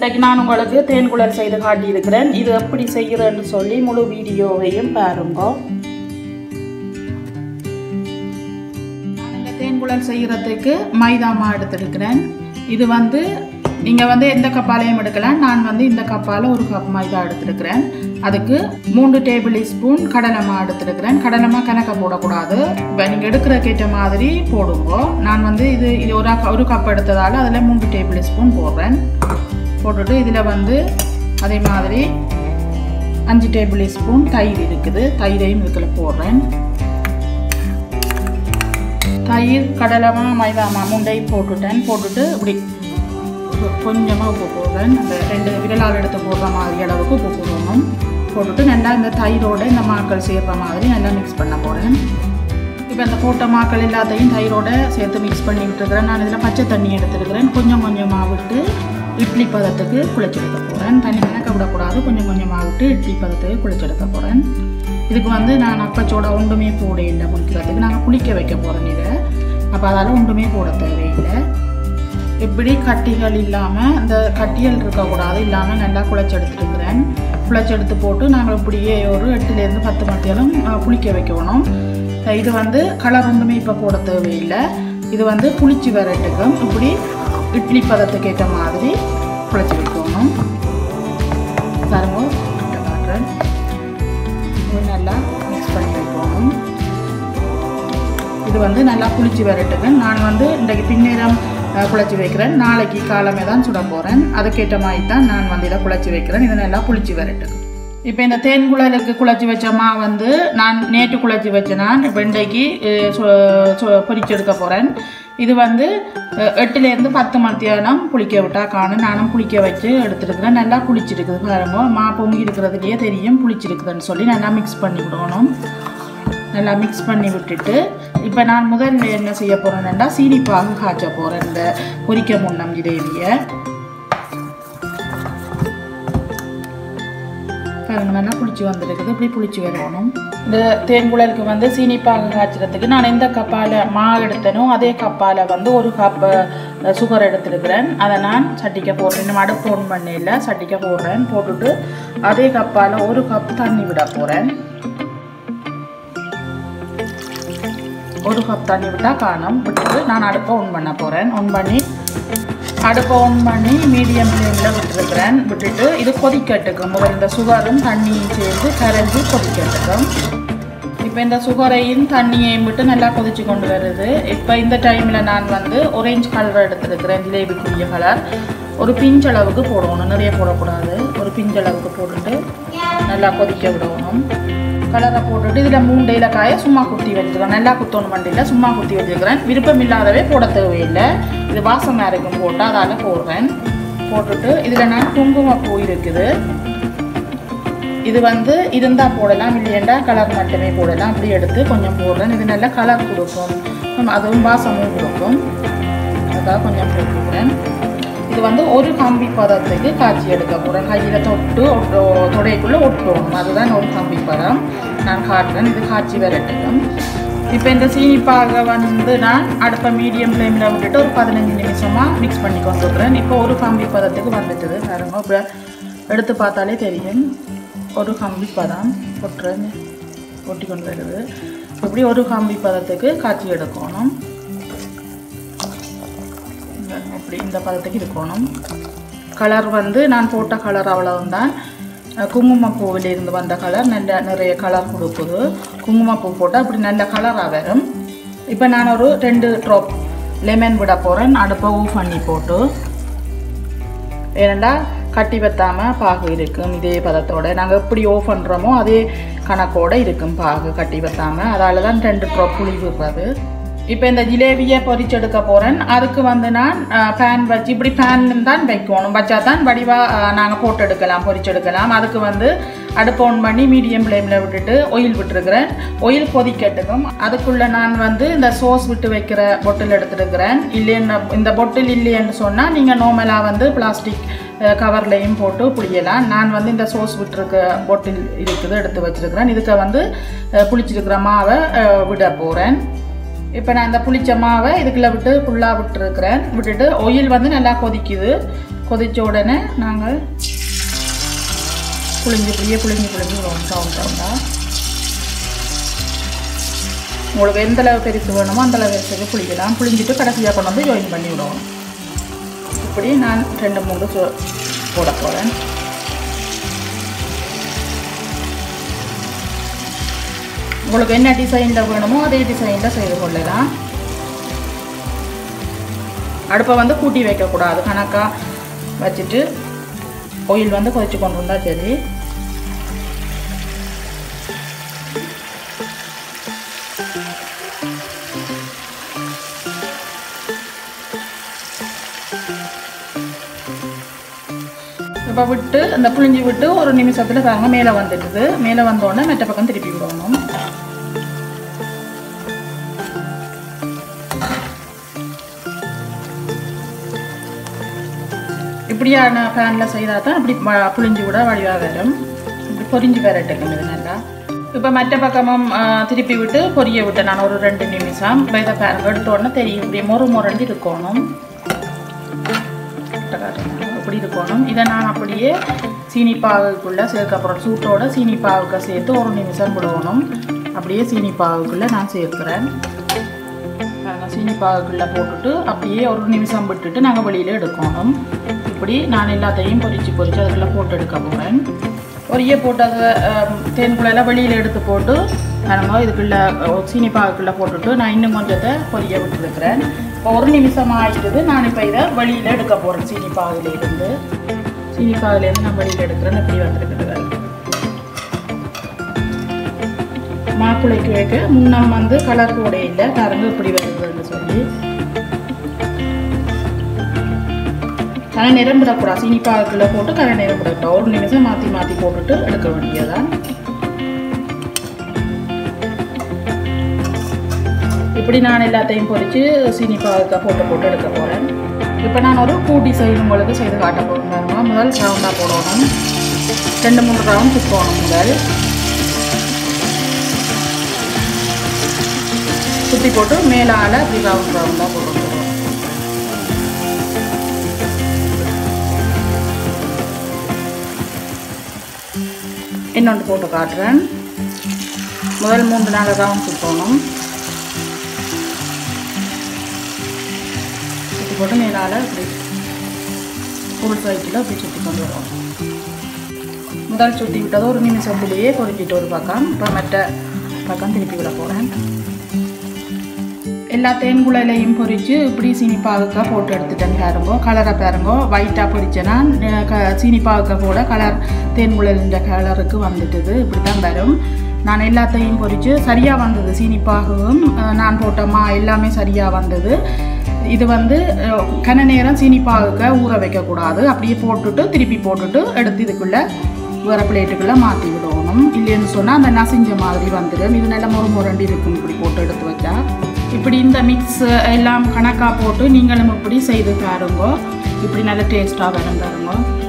இன்றைக்கு நான் உங்களுக்கு தேன்குழல் செய்து காட்டியிருக்கிறேன் இது எப்படி செய்கிறேன்னு சொல்லி முழு வீடியோவையும் பாருங்க நான் இந்த தேன்குழல் செய்கிறதுக்கு மைதா மா எடுத்திருக்கிறேன் இது வந்து நீங்கள் வந்து எந்த கப்பாலையும் எடுக்கலாம் நான் வந்து இந்த கப்பால் ஒரு கப் மைதா எடுத்திருக்கிறேன் அதுக்கு மூன்று டேபிள் ஸ்பூன் கடலைமா எடுத்திருக்கிறேன் கடலைமா கணக்க போடக்கூடாது இப்போ நீங்கள் எடுக்கிறக்கேற்ற மாதிரி போடுங்க நான் வந்து இது இது ஒரு ஒரு கப் எடுத்ததால் அதில் மூன்று டேபிள் ஸ்பூன் போடுறேன் போட்டுட்டு இதில் வந்து அதே மாதிரி அஞ்சு டேபிள் ஸ்பூன் தயிர் இருக்குது தயிரையும் இதுக்குள்ள போடுறேன் தயிர் கடலைமா மைதாமா முண்டையும் போட்டுட்டேன் போட்டுட்டு இப்படி கொஞ்சமாக உப்பு போடுறேன் அந்த ரெண்டு விரலால் எடுத்து போடுற மாதிரி அளவுக்கு உப்பு போடணும் போட்டுட்டு நல்லா இந்த தயிரோடு இந்த மாக்கள் சேர்கிற மாதிரி நல்லா மிக்ஸ் பண்ண போகிறேன் இப்போ இந்த போட்ட மாக்கள் எல்லாத்தையும் தயிரோட சேர்த்து மிக்ஸ் பண்ணி விட்டுருக்கிறேன் நான் இதில் பச்சை தண்ணி எடுத்துருக்கிறேன் கொஞ்சம் கொஞ்சமாக விட்டு இட்லி பதத்துக்கு குளிச்செடுக்க போகிறேன் தண்ணி கணக்க விடக்கூடாது கொஞ்சம் கொஞ்சமாக விட்டு இட்லி பதத்துக்கு குளிச்செடுக்க போகிறேன் இதுக்கு வந்து நான் அப்பச்சோட ஒன்றுமே போட இல்லை குளிக்கிறதுக்கு நாங்கள் குளிக்க வைக்க போகிறேன் இதை அப்போ அதால் ஒன்றுமே போட தேவையில்லை இப்படி கட்டிகள் இல்லாமல் இந்த கட்டிகள் இருக்கக்கூடாது இல்லாமல் நல்லா குழச்செடுத்துருக்குறேன் குழச்செடுத்து போட்டு நாங்கள் இப்படியே ஒரு எட்டுலேருந்து பத்து மத்தியாலும் புளிக்க வைக்கணும் இது வந்து கலர் ஒன்றுமே இப்போ போட தேவையில்லை இது வந்து புளிச்சு வரட்டுக்கும் இப்படி இட்லி பதத்துக்கு ஏற்ற மாதிரி குழச்சி வைக்கணும் பாருங்க காட்டுறேன் நல்லா மிக்ஸ் பண்ணி வைக்கணும் இது வந்து நல்லா புளிச்சு வரட்டுக்கு நான் வந்து இன்றைக்கு பின்னேரம் குழச்சி வைக்கிறேன் நாளைக்கு காலமே தான் சுட போகிறேன் அதுக்கேற்ற மாதிரி தான் நான் வந்து இதை குழச்சி வைக்கிறேன் இதை நல்லா புளிச்சு வரட்டுக்கு இப்போ இந்த தேன் குழலுக்கு குழச்சி வச்சமா வந்து நான் நேற்று குழச்சி வச்ச நான் இப்போ இன்றைக்கு பொரிச்செடுக்க போகிறேன் இது வந்து எட்டுலேருந்து பத்து மத்தியானம் புளிக்க விட்டால் காணும் நானும் புளிக்க வச்சு எடுத்துருக்குறேன் நல்லா புளிச்சிருக்குது பாருங்க மா பொங்கி இருக்கிறதுலையே தெரியும் புளிச்சிருக்குதுன்னு சொல்லி நல்லா மிக்ஸ் பண்ணி விடணும் நல்லா மிக்ஸ் பண்ணி விட்டுட்டு இப்போ நான் முதல்ல என்ன செய்ய போகிறேன்னா சீனிப்பாகு காய்ச்ச போகிறேன் இந்த பொரிக்க முன்னம் ஜிலேபியை பாருங்க நல்லா புளிச்சு வந்துருக்குது இப்படி புளிச்சு வரணும் இந்த தேன்குழலுக்கு வந்து சீனிப்பாகு காய்ச்சறதுக்கு நான் எந்த கப்பால் மா எடுத்தனோ அதே கப்பால் வந்து ஒரு கப் சுகர் எடுத்துருக்கிறேன் அதை நான் சட்டிக்க போடுறேன் இன்னும் அடுப்பு ஒன் பண்ணல சட்டிக்க போடுறேன் போட்டுட்டு அதே கப்பால் ஒரு கப் தண்ணி விட போகிறேன் ஒரு கப் தண்ணி விட்டால் காணும் விட்டுட்டு நான் அடுப்பை ஒன் பண்ண போகிறேன் ஒன் பண்ணி அடுப்பை ஒன் பண்ணி மீடியம் ஃப்ளேமில் விட்டுருக்கிறேன் விட்டுட்டு இது கொதிக்கட்டுக்கும் முதல் இந்த சுகரும் தண்ணியும் சேர்ந்து கரைஞ்சி கொதிக்கட்டுக்கும் இப்போ இந்த சுகரையும் தண்ணியையும் விட்டு நல்லா கொதிச்சு கொண்டு வருது இப்போ இந்த டைமில் நான் வந்து ஒரேஞ்ச் கலர் எடுத்துருக்கிறேன் ஜிலேபிக்குரிய கலர் ஒரு பிஞ்ச் அளவுக்கு போடணும் நிறைய போடக்கூடாது ஒரு பிஞ்ச் அளவுக்கு போட்டுட்டு நல்லா கொதிக்க விடணும் கலரை போட்டுட்டு இதில் மூண்டையில் காய சும்மா குத்தி வச்சுருக்கேன் நல்லா குத்தணும் மண்டியில் சும்மா குத்தி வச்சுருக்கிறேன் விருப்பம் இல்லாதவே போட தேவையில்லை இது வாசமாக இருக்கும் போட்டு அதால் போடுறேன் போட்டுட்டு இதில் நான் குங்குமப்பூ இருக்குது இது வந்து இருந்தால் போடலாம் இல்லையண்டா கலர் மட்டுமே போடலாம் அப்படி எடுத்து கொஞ்சம் போடுறேன் இது நல்லா கலர் கொடுக்கும் அதுவும் வாசமும் கொடுக்கும் அதுக்காக கொஞ்சம் போட்டுக்கிறேன் இது வந்து ஒரு கம்பி பதத்துக்கு காய்ச்சி எடுக்க போகிறேன் கையில் தொட்டு தொடைக்குள்ளே ஒட்டணும் அதுதான் ஒரு கம்பி பதம் நான் காட்டுறேன் இது காய்ச்சி வரட்டுக்கும் இப்போ இந்த சீனிப்பாக வந்து நான் அடுப்பை மீடியம் ஃப்ளேமில் விட்டுட்டு ஒரு பதினஞ்சு நிமிஷமாக மிக்ஸ் பண்ணி கொண்டு வந்துடுறேன் இப்போ ஒரு கம்பி பதத்துக்கு வந்துட்டுது பாருங்க இப்போ எடுத்து பார்த்தாலே தெரியும் ஒரு கம்பி பதம் ஒட்டுறேன் ஒட்டி கொண்டு வருது இப்படி ஒரு கம்பி பதத்துக்கு காய்ச்சி எடுக்கணும் இப்படி இந்த பதத்துக்கு இருக்கணும் கலர் வந்து நான் போட்ட கலர் அவ்வளவுதான் குங்குமப்பூவிலிருந்து வந்த கலர் நல்ல நிறைய கலர் கொடுக்குது குங்குமப்பூ போட்டால் அப்படி நல்ல கலராக வரும் இப்போ நான் ஒரு ரெண்டு ட்ராப் லெமன் விட போகிறேன் அடுப்பை ஊஃப் பண்ணி போட்டு ஏனெண்டா கட்டி வத்தாமல் பாகு இருக்கும் இதே பதத்தோட நாங்கள் எப்படி ஓஃப் பண்ணுறோமோ அதே கணக்கோடு இருக்கும் பாகு கட்டி வத்தாமல் அதால் தான் ரெண்டு ட்ராப் புளி விடுறது இப்போ இந்த ஜிலேபியை பொரிச்செடுக்க போகிறேன் அதுக்கு வந்து நான் பேன் வச்சு இப்படி பேன் தான் வைக்கணும் வச்சா தான் வடிவாக நாங்கள் போட்டு எடுக்கலாம் பொரிச்செடுக்கலாம் அதுக்கு வந்து அடுப்பு ஆன் பண்ணி மீடியம் ஃப்ளேமில் விட்டுட்டு ஒயில் விட்டுருக்கிறேன் ஒயில் கொதிக்கட்டுக்கும் அதுக்குள்ளே நான் வந்து இந்த சோஸ் விட்டு வைக்கிற பொட்டில் எடுத்துருக்கிறேன் இல்லைன்னு இந்த பொட்டில் இல்லைன்னு சொன்னால் நீங்கள் நார்மலாக வந்து பிளாஸ்டிக் கவர்லையும் போட்டு புளியலாம் நான் வந்து இந்த சோஸ் விட்டுருக்க பொட்டில் இருக்குது எடுத்து வச்சுருக்கிறேன் இதுக்கு வந்து புளிச்சிருக்கிற மாவை விட போகிறேன் இப்போ நான் இந்த புளிச்ச மாவை இதுக்குள்ளே விட்டு ஃபுல்லாக விட்டுருக்கிறேன் விட்டுட்டு ஒயில் வந்து நல்லா கொதிக்குது கொதிச்ச உடனே நாங்கள் புளிஞ்சு புளிய புளிஞ்சு புளிஞ்சு விடுவோம் ரவுண்ட் ரவுண்டாக உங்களுக்கு எந்த அளவு பெருசு வேணுமோ அந்த அளவு பெருசுக்கு புளிக்கலாம் புளிஞ்சிட்டு கடைசியாக கொண்டு வந்து ஜாயின் பண்ணி விடுவோம் இப்படி நான் ரெண்டு மூணு சோ போட போகிறேன் உங்களுக்கு என்ன டிசைனில் வேணுமோ அதே டிசைனில் செய்து கொள்ளலாம் அடுப்பை வந்து கூட்டி வைக்கக்கூடாது கணக்காக வச்சுட்டு ஆயில் வந்து கொதிச்சு கொண்டு வந்தால் சரி இப்போ விட்டு இந்த புளிஞ்சி விட்டு ஒரு நிமிஷத்தில் பாருங்க மேலே வந்துடுது மேலே வந்தோடனே மெட்ட பக்கம் திருப்பி விடணும் இப்படியான ஃபேனில் செய்தால் தான் இப்படி வ- புளிஞ்சு விட வடிவாக வரும் இப்படி பொரிஞ்சு வரட்டுக்கும் இது நல்லா இப்போ மற்ற பக்கமும் ஆ, திருப்பி விட்டு பொரிய விட்டேன் நான் ஒரு ரெண்டு நிமிஷம் இப்போ இதை பாருங்க எடுத்த உடனே தெரியும் இப்படி மொறு முரண்டு இருக்கணும் கிட்ட காட்டுங்க. இப்படி இருக்கணும் இதை நான் அப்படியே சீனி பாகுக்குள்ளே சேர்க்க அப்புறம் சூட்டோட சீனி பாகுக்க சேர்த்து ஒரு நிமிஷம் விடணும் அப்படியே சீனி பாகுக்குள்ளே நான் சேர்க்குறேன் பாருங்க சீனி பாகுக்குள்ளே போட்டுட்டு அப்படியே ஒரு நிமிஷம் விட்டுட்டு நாங்கள் வெளியில் எடுக்கணும் இப்படி நான் எல்லாத்தையும் பொரிச்சு பொரிச்சு அதுக்குள்ளே போட்டு எடுக்க போகிறேன் பொரிய போட்டு அதை தேன்குள்ளையெல்லாம் வெளியில் எடுத்து போட்டு நம்ம இதுக்குள்ளே அஹ், சீனி பாகுக்குள்ளே போட்டுட்டு நான் இன்னும் கொஞ்சத்தை பொரிய விட்டுருக்கிறேன் இப்போ ஒரு நிமிஷம் ஆயிட்டுது நான் இப்போ இதை வெளியில் எடுக்க போகிறேன் சீனி பாகுலேருந்து சீனி பாகுலேருந்து நான் வெளியில் எடுக்கிறேன் இப்படி வந்துருக்குது மாப்பிள்ளைக்கு வைக்க முன்னம் வந்து கலர் கூட இல்லை கரங்கு இப்படி வருதுன்னு சொல்லி கரை நிறம் விடக்கூடாது சீனி பாகுக்குள்ள போட்டு கரை நிறம் விடக்கூடாது ஒரு நிமிஷம் மாற்றி மாற்றி போட்டுட்டு எடுக்க வேண்டியதான் இப்படி நான் எல்லாத்தையும் பொரித்து சீனி பாகுக்க போட்டு போட்டு எடுக்க போகிறேன் இப்போ நான் ஒரு பூ டிசைன் உங்களுக்கு செய்து காட்ட போகிறேன் முதல் ரவுண்டாக போடணும் ரெண்டு மூணு ரவுண்ட் சுற்றணும் முதல் சுற்றி போட்டு மேலால் அப்படி ரவுண்ட் ரவுண்டாக போட்டு வந்துடுவோம் இன்னொன்று போட்டு காட்டுறேன் முதல் மூன்று நாலு ரவுண்ட் சுற்றணும் சுற்றி போட்டு மேலால் அப்படி ஒரு சைக்கிள் அப்படி சுற்றி கொண்டு வரோம் முதல் சுற்றி விட்டது ஒரு நிமிஷத்துலேயே பொறிஞ்சிட்டு ஒரு பக்கம் இப்போ மற்ற பக்கம் திருப்பி விட போகிறேன் எல்லா தேன்குழலையும் பொரித்து இப்படி சீனி பாகுக்கா போட்டு எடுத்துட்டேன் பாருங்கோ கலரை பாருங்கோ ஒயிட்டாக பொரிச்சேன்னா அஹ் க சீனி பாகுக்கா போட கலர் தேன்குழலின்ற கலருக்கு வந்துட்டுது இப்படி தான் வரும் நான் எல்லாத்தையும் பொரித்து சரியாக வந்தது சீனி பாகும் அஹ் நான் போட்டமா எல்லாமே சரியாக வந்தது இது வந்து அஹ், கன நேரம் சீனி பாகுக்க ஊற வைக்கக்கூடாது அப்படியே போட்டுட்டு திருப்பி போட்டுட்டு எடுத்து இதுக்குள்ளே வேறு பிளேட்டுக்குள்ளே மாற்றி விடணும் இல்லைன்னு சொன்னால் அந்த நசிஞ்ச மாதிரி வந்துடும் இது நல்ல முறை முரண்டி இருக்கும் இப்படி போட்டு எடுத்து வச்சா இப்படி இந்த மிக்ஸ் எல்லாம் கணக்காக போட்டு நீங்களும் இப்படி செய்து பாருங்க இப்படி நல்ல டேஸ்ட்டாக வரும் பாருங்க